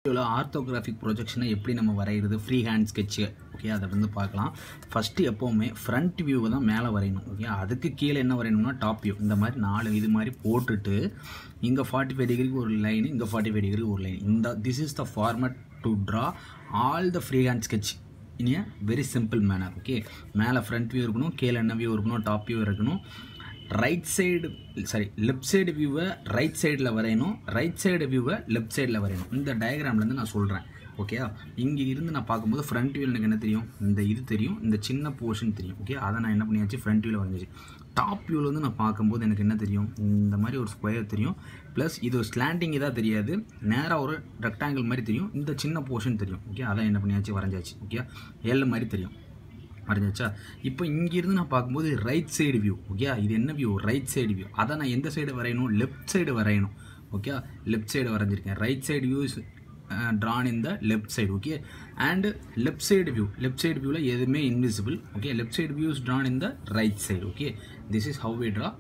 இவ்வளோ ஆர்த்தோகிராஃபிக் ப்ரொஜெக்ஷனை எப்படி நம்ம வரைகிறது ஃப்ரீ ஹேண்ட் ஸ்கெட்சு ஓகே அதை வந்து பார்க்கலாம் ஃபஸ்ட்டு எப்போவுமே ஃப்ரண்ட் வியூவை தான் மேலே வரையணும் ஓகே அதுக்கு கீழே என்ன வரையணும்னா டாப் வியூ இந்த மாதிரி நாலு இது மாதிரி போட்டுட்டு இங்கே ஃபார்ட்டி ஃபைவ் டிகிரிக்கு ஒரு லைன் இங்கே ஃபார்ட்டி ஃபைவ் டிகிரி ஒரு லைன் இந்த this is the format to draw all the free hand sketch in a very simple manner okay மேலே ஃப்ரண்ட் வியூ இருக்கணும் கீழே என்ன வியூ இருக்கணும் டாப் வியூ இருக்கணும் right side sorry left side வியூவை right சைடில் வரையணும் ரைட் சைடு வியூவை லெஃப்ட் சைடில் வரையணும் இந்த டயக்ராம்லேருந்து நான் சொல்கிறேன் ஓகே இங்கே இருந்து நான் பார்க்கும்போது ஃப்ரண்ட் வியூவில் எனக்கு என்ன தெரியும் இந்த இது தெரியும் இந்த சின்ன போர்ஷன் தெரியும் ஓகே அதை நான் என்ன பண்ணியாச்சு ஃப்ரண்ட் வியூவில் வரைஞ்சிச்சு டாப் வியூவில் வந்து நான் பார்க்கும்போது எனக்கு என்ன தெரியும் இந்த மாதிரி ஒரு ஸ்கொயர் தெரியும் ப்ளஸ் இது ஒரு ஸ்லாண்டிங் இதாக தெரியாது நேராக ஒரு ரெக்டாங்கிள் மாதிரி தெரியும் இந்த சின்ன போர்ஷன் தெரியும் ஓகே அதை என்ன பண்ணியாச்சு வரைஞ்சாச்சு ஓகே எல் மாதிரி தெரியும் வரைஞ்சாச்சா இப்போ இங்கேருந்து நான் பார்க்கும்போது ரைட் சைடு வியூ ஓகே இது என்ன வியூ ரைட் சைடு வியூ அதை நான் எந்த சைடு வரையணும் லெஃப்ட் சைடு வரையணும் ஓகே லெஃப்ட் சைடு வரைஞ்சிருக்கேன் right side view is drawn in the left side okay and left side view left side வியூவில் எதுவுமே invisible okay left side view is drawn in the right side okay this is how we draw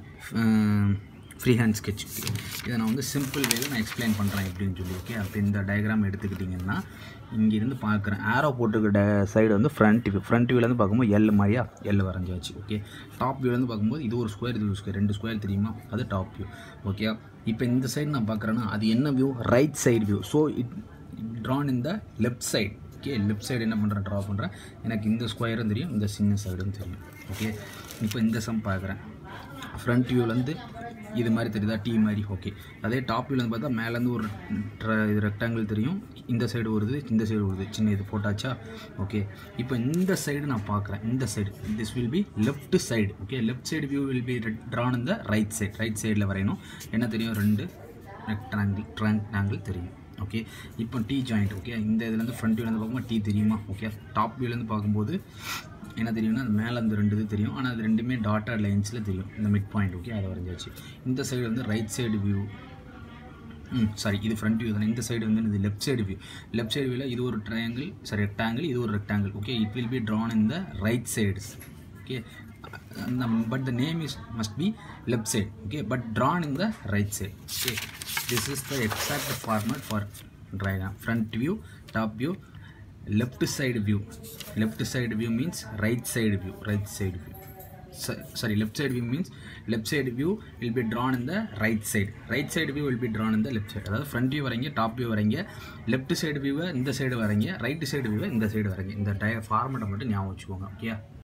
free hand sketch இதை நான் வந்து simple வேல நான் explain பண்ணுறேன் எப்படின்னு சொல்லி ஓகே அப்போ இந்த டயக்ராம் எடுத்துக்கிட்டிங்கன்னா இங்கேருந்து பார்க்குறேன் ஆரோ போட்டுக்கிட்ட சைடு வந்து ஃப்ரண்ட் வியூ ஃப்ரண்ட் வியூலேருந்து பார்க்கும்போது எல் மாதிரியா எல் வரைஞ்சாச்சு ஓகே டாப் வியூலேருந்து பார்க்கும்போது இது ஒரு ஸ்கொயர் இது ஒரு ஸ்கொயர் ரெண்டு ஸ்கொயர் தெரியுமா அது டாப் வியூ ஓகே இப்போ இந்த சைடு நான் பார்க்குறேன்னா அது என்ன view right side view so it drawn in the left side okay left side என்ன பண்ணுறேன் ட்ரா பண்ணுறேன் எனக்கு இந்த ஸ்கொயரும் தெரியும் இந்த சின்ன சைடும் தெரியும் ஓகே இப்போ இந்த சம் பார்க்குறேன் ஃப்ரண்ட் வியூலேருந்து இது மாதிரி தெரியுதா டீ மாதிரி ஓகே அதே டாப் வியூலேருந்து பார்த்தா மேலேருந்து ஒரு ட்ர- இது ரெக்டாங்கிள் தெரியும் இந்த சைடு வருது இந்த சைடு வருது சின்ன இது போட்டாச்சா ஓகே இப்போ இந்த சைடு நான் பார்க்குறேன் இந்த side this will be left side okay left side view will be drawn இந்த ரைட் சைடு ரைட் சைடில் வரையணும் என்ன தெரியும் ரெண்டு ரெக்டாங்கிள் ட்ராங்டாங்கிள் தெரியும் ஓகே இப்போ டீ ஜாயிண்ட் ஓகே இந்த இதுலேருந்து ஃப்ரண்ட் வியூலேருந்து பார்க்கும்போது டீ தெரியுமா ஓகே டாப் வியூலேருந்து பார்க்கும்போது என்ன தெரியும்னா அது மேலே அந்த ரெண்டு இது தெரியும் ஆனால் அது ரெண்டுமே டாட்டா லைன்ஸில் தெரியும் இந்த மிட் பாயிண்ட் ஓகே அதை வரைஞ்சாச்சு இந்த சைடு வந்து right side view hmm sorry இது ஃப்ரண்ட் வியூ தானே இந்த சைடு வந்து இது left side view left side வியூவில் இது ஒரு ட்ரையாங்கிள் சாரி ரெக்டாங்கிள் இது ஒரு rectangle okay it will be drawn in the right sides okay but the name is must be left side okay but drawn in the right side okay this is the exact format for diagram front view top view left side view left side view means right side view right side view So- sorry left side view means left side view will be drawn in the right side right side view will be drawn in the left side அதாவது front view வரைங்க top view வரைங்க left side வியூவை இந்த side வரைங்க right side வியூவை இந்த side வரைங்க இந்த டய ஃபார்மெட்டை மட்டும் ஞாபகம் வச்சுக்கோங்க ஓகே